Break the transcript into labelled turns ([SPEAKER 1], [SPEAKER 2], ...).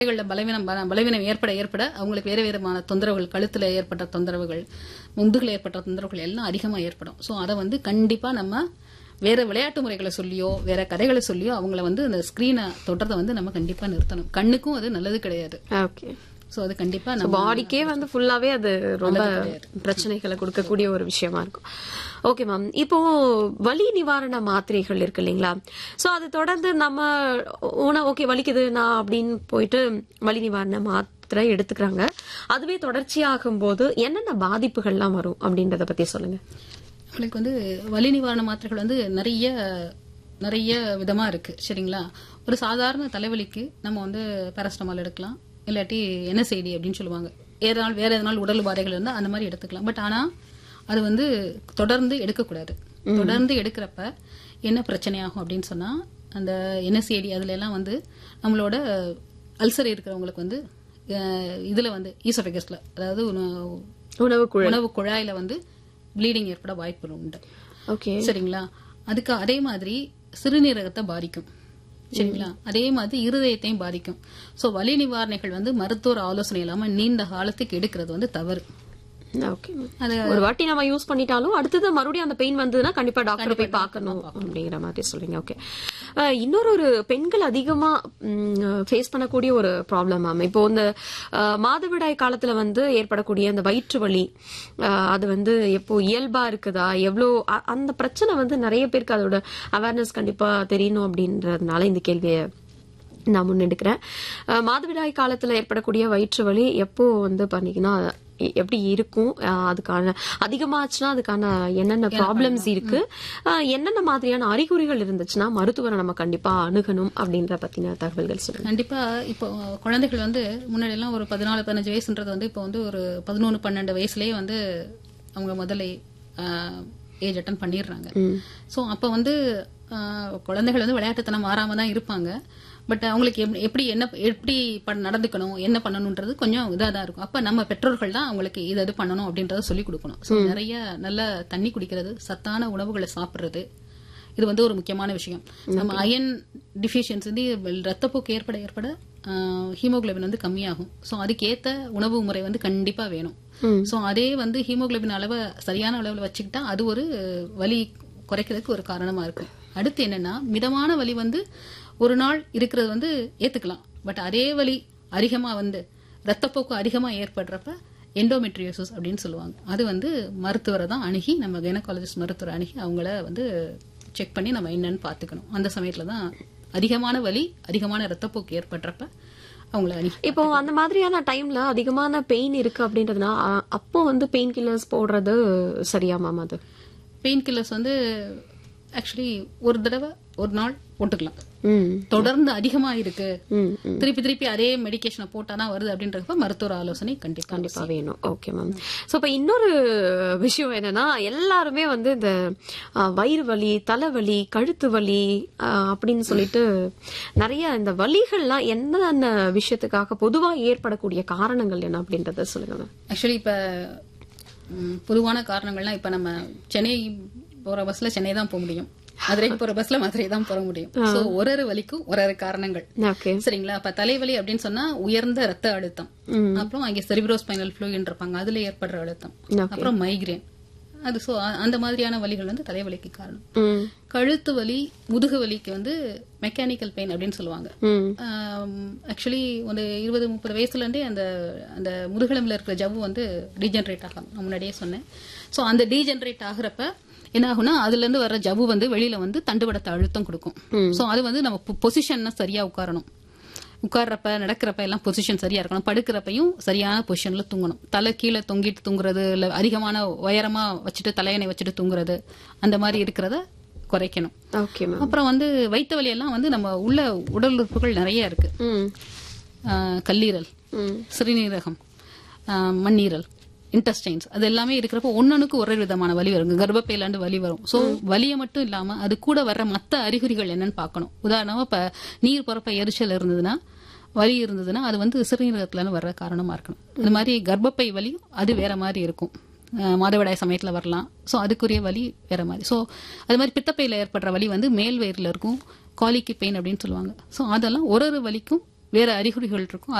[SPEAKER 1] கைகளில் பலவீனம் பல- பலவீனம் ஏற்பட ஏற்பட அவங்களுக்கு வேறு விதமான தொந்தரவுகள் கழுத்துல ஏற்பட்ட தொந்தரவுகள் முதுகுல ஏற்பட்ட தொந்தரவுகள் எல்லாம் அதிகமா ஏற்படும் ஸோ அதை வந்து கண்டிப்பா நம்ம வேற விளையாட்டு முறைகளை சொல்லியோ வேற கதைகளை சொல்லியோ அவங்கள வந்து அந்த ஸ்கிரீனை தொடுறதை வந்து நம்ம கண்டிப்பா நிறுத்தணும் கண்ணுக்கும் அது நல்லது கிடையாது
[SPEAKER 2] ஓகே
[SPEAKER 1] ஸோ அது கண்டிப்பா நம்ம
[SPEAKER 2] பாடிக்கே வந்து ஃபுல்லாவே அது ரொம்ப பிரச்சனைகளை கொடுக்கக்கூடிய ஒரு விஷயமா இருக்கும் ஓகே மேம் இப்போ வலி நிவாரண மாத்திரைகள் இருக்கு இல்லைங்களா சோ அது தொடர்ந்து நம்ம உன ஓகே வலிக்குது நான் அப்படின்னு போயிட்டு வலி நிவாரண மாத்திரை எடுத்துக்கிறாங்க அதுவே தொடர்ச்சியாகும் போது என்னென்ன பாதிப்புகள்லாம் வரும் அப்படின்றத பத்தி சொல்லுங்க
[SPEAKER 1] உங்களுக்கு வந்து வலி நிவாரண மாத்திரைகள் வந்து நிறைய நிறைய விதமா இருக்கு சரிங்களா ஒரு சாதாரண தலைவலிக்கு நம்ம வந்து பேரஸ்டமால் எடுக்கலாம் இல்லாட்டி என்எஸ்ஐடி அப்படின்னு சொல்லுவாங்க ஏற நாள் வேற எதனால் உடல் உபாதைகள் இருந்தால் அந்த மாதிரி எடுத்துக்கலாம் பட் ஆனா அது வந்து தொடர்ந்து எடுக்கக்கூடாது தொடர்ந்து எடுக்கிறப்ப என்ன பிரச்சனையாகும் அப்படின்னு சொன்னா அந்த என்எஸ்ஐடி அதுல எல்லாம் வந்து நம்மளோட அல்சர் இருக்கிறவங்களுக்கு வந்து அஹ், இதுல வந்து ஈசோபெகஸ்ல அதாவது உண-
[SPEAKER 2] உணவு குழல்
[SPEAKER 1] உணவு குழாயில வந்து ப்ளீடிங் ஏற்பட வாய்ப்பு உண்டு
[SPEAKER 2] ஓகே
[SPEAKER 1] சரிங்களா அதுக்கு அதே மாதிரி சிறுநீரகத்தை பாதிக்கும் சரிங்களா அதே மாதிரி இருதயத்தையும் பாதிக்கும் சோ வலி நிவாரணிகள் வந்து மருத்துவர் ஆலோசனை இல்லாம நீண்ட காலத்துக்கு எடுக்கிறது வந்து தவறு
[SPEAKER 2] ஓகே
[SPEAKER 1] அது
[SPEAKER 2] ஒரு வாட்டி நம்ம யூஸ் பண்ணிட்டாலும் அடுத்தது மறுபடியும் அந்த பெயின் வந்ததுன்னா கண்டிப்பா டாக்டர் போய் பார்க்கணும் அப்படிங்கிற மாதிரி சொல்றீங்க ஓகே இன்னொரு ஒரு பெண்கள் அதிகமா ஃபேஸ் பண்ணக்கூடிய ஒரு ப்ராப்ளம் மேம் இப்போ இந்த அஹ், மாதவிடாய் காலத்துல வந்து ஏற்படக்கூடிய அந்த வயிற்று வலி அஹ், அது வந்து எப்போ இயல்பா இருக்குதா எவ்வளோ அ- அந்த பிரச்சனை வந்து நிறைய பேருக்கு அதோட அவேர்னஸ் கண்டிப்பா தெரியணும் அப்படின்றதுனால இந்த கேள்வியை நான் முன்னெடுக்கிறேன் அஹ், மாதவிடாய் காலத்துல ஏற்படக்கூடிய வயிற்று வலி எப்போ வந்து பண்ணீங்கன்னா எ- எப்படி இருக்கும் அஹ், அதுக்கான அதிகமாச்சுன்னா அதுக்கான என்னென்ன ப்ராப்ளம்ஸ் இருக்கு அஹ், என்னென்ன மாதிரியான அறிகுறிகள் இருந்துச்சுன்னா மருத்துவரை நம்ம கண்டிப்பா அணுகணும் அப்படின்ற பத்தின தகவல்கள் சொல்லுங்க
[SPEAKER 1] கண்டிப்பா இப்போ குழந்தைகள் வந்து முன்னாடி எல்லாம் ஒரு பதினாலு பதினஞ்சு வயசுன்றது வந்து இப்போ வந்து ஒரு பதினொன்று பன்னெண்டு வயசுலயே வந்து அவங்க முதல்ல ஏஜ் அட்டன் பண்ணிடுறாங்க ஸோ அப்போ வந்து ஆஹ், குழந்தைகள் வந்து விளையாட்டுத்தனம் மாறாம தான் இருப்பாங்க பட் அவங்களுக்கு எப்- எப்படி என்ன எப்படி பண்- நடந்துக்கணும் என்ன பண்ணணுன்றது கொஞ்சம் இதாக தான் இருக்கும் அப்ப நம்ம பெற்றோர்கள் தான் அவங்களுக்கு இது இது பண்ணணும் அப்படின்றத சொல்லி கொடுக்கணும் ஸோ நிறைய நல்ல தண்ணி குடிக்கிறது சத்தான உணவுகளை சாப்பிடுறது இது வந்து ஒரு முக்கியமான விஷயம் நம்ம அயன் டிஃபிஷியன்சி வந்து ரத்தப்போக்கு ஏற்பட ஏற்பட ஹீமோகுளோபின் வந்து கம்மியாகும் ஸோ அதுக்கேத்த உணவு முறை வந்து கண்டிப்பா வேணும் ஸோ அதே வந்து ஹீமோகுளோபின் அளவை சரியான அளவில் வச்சுக்கிட்டா அது ஒரு வலி குறைக்கிறதுக்கு ஒரு காரணமா இருக்கு அடுத்து என்னன்னா மிதமான வலி வந்து ஒரு நாள் இருக்கிறது வந்து ஏத்துக்கலாம் பட் அதே வலி அதிகமா வந்து ரத்தப்போக்கு அதிகமா ஏற்படுறப்ப எண்டோமெட்ரியோசிஸ் அப்படின்னு சொல்லுவாங்க அது வந்து மருத்துவரை தான் அணுகி நம்ம கைனகாலஜிஸ்ட் மருத்துவரை அணுகி அவங்கள வந்து செக் பண்ணி நம்ம என்னன்னு பார்த்துக்கணும் அந்த சமயத்துல தான் அதிகமான வலி அதிகமான ரத்தப்போக்கு ஏற்படுறப்ப அவங்கள அணுகி
[SPEAKER 2] இப்போ அந்த மாதிரியான டைம்ல அதிகமான பெயின் இருக்கு அப்படின்றதுனா அ- அப்போ வந்து பெயின் கில்லர்ஸ் போடுறது சரியா மேம் அது
[SPEAKER 1] பெயின் கில்லர்ஸ் வந்து ஆக்சுவலி ஒரு தடவை ஒரு நாள் போட்டுக்கலாம்
[SPEAKER 2] ம்
[SPEAKER 1] தொடர்ந்து அதிகமா இருக்கு
[SPEAKER 2] ம்
[SPEAKER 1] திருப்பி திருப்பி அதே மெடிகேஷனை போட்டாதான் வருது அப்படின்றப்ப மருத்துவர் ஆலோசனை கண்டிப்பா
[SPEAKER 2] கண்டிப்பா வேணும் ஓகே மேம் சோ இப்ப இன்னொரு விஷயம் என்னன்னா எல்லாருமே வந்து இந்த அஹ், வயிறு வலி தலைவலி கழுத்து வலி அஹ், அப்படின்னு சொல்லிட்டு நிறைய இந்த வலிகள்லாம் என்னென்ன விஷயத்துக்காக பொதுவா ஏற்படக்கூடிய காரணங்கள் என்ன அப்படின்றத சொல்லுங்க மேம்
[SPEAKER 1] ஆக்சுவலி இப்ப ம், பொதுவான காரணங்கள்லாம் இப்ப நம்ம சென்னை போற பஸ்ல சென்னை தான் போக முடியும் மதுரைக்கு போற பஸ்ல மதுரை தான் போக முடியும் சோ ஒரு ஒரு வலிக்கும் ஒரு ஒரு காரணங்கள்
[SPEAKER 2] ஓகே
[SPEAKER 1] சரிங்களா அப்ப தலைவலி அப்படின்னு சொன்னா உயர்ந்த ரத்த அழுத்தம் அப்புறம் அங்கே செரிப்ரோஸ்பைனல் ஃப்ளூயின் இருப்பாங்க அதுல ஏற்படுற அழுத்தம்
[SPEAKER 2] Okay.
[SPEAKER 1] அப்புறம் மைக்ரேன் அது சோ அந்த மாதிரியான வலிகள் வந்து தலைவலிக்கு காரணம்
[SPEAKER 2] ம்
[SPEAKER 1] கழுத்து வலி முதுகு வலிக்கு வந்து மெக்கானிக்கல் பெயின் அப்படின்னு சொல்லுவாங்க
[SPEAKER 2] ம்
[SPEAKER 1] ஆக்சுவலி ஒரு இருபது முப்பது வயசுல இருந்தே அந்த அந்த முதுகெலும்புல இருக்கிற ஜவ்வு வந்து டீஜென்ரேட் ஆகும் நான் முன்னாடியே சொன்னேன் ஸோ அந்த டீஜென்ரேட் ஆகுறப்ப என்ன ஆகும்னா அதுல இருந்து வர்ற ஜவ்வு வந்து வெளியில வந்து தண்டுவடத்தை அழுத்தம் கொடுக்கும் ஸோ அது வந்து நம்ம பொசிஷன்னா சரியா உட்காரணும் உட்கார்றப்ப நடக்கிறப்ப எல்லாம் பொசிஷன் சரியா இருக்கணும் படுக்கிறப்பையும் சரியான பொசிஷன்ல தூங்கணும் தலை கீழே தொங்கிட்டு தூங்குறது இல்ல அதிகமான உயரமா வச்சுட்டு தலையணை வச்சுட்டு தூங்குறது அந்த மாதிரி இருக்கிறத குறைக்கணும்
[SPEAKER 2] ஓகே மேம்
[SPEAKER 1] அப்புறம் வந்து வயிற்று வலி எல்லாம் வந்து நம்ம உள்ள உடல் உறுப்புகள் நிறைய இருக்கு
[SPEAKER 2] ம்
[SPEAKER 1] ஆஹ் கல்லீரல்
[SPEAKER 2] ம்
[SPEAKER 1] சிறுநீரகம் ஆஹ் மண்ணீரல் இன்டெஸ்டைன்ஸ் அது எல்லாமே இருக்கிறப்ப ஒன்னொன்னுக்கு ஒரே விதமான வலி வரும் கர்ப்பப்பையிலாண்டு வலி வரும் சோ வலியை மட்டும் இல்லாம அது கூட வர்ற மத்த அறிகுறிகள் என்னன்னு பார்க்கணும் உதாரணமா இப்ப நீர் பிறப்ப எரிச்சல் இருந்ததுன்னா வலி இருந்ததுன்னா அது வந்து சிறுநீரகத்துல இருந்து வர்ற காரணமா இருக்கணும் இந்த மாதிரி கர்ப்பப்பை வலி அது வேற மாதிரி இருக்கும் ஆஹ் மாதவிடாய் சமயத்துல வரலாம் சோ அதுக்குரிய வலி வேற மாதிரி சோ அது மாதிரி பித்தப்பையில ஏற்படுற வலி வந்து மேல் வயிறுல இருக்கும் காலிக்கு பெயின் அப்படின்னு சொல்லுவாங்க சோ அதெல்லாம் ஒரு ஒரு வலிக்கும் வேற அறிகுறிகள் இருக்கும்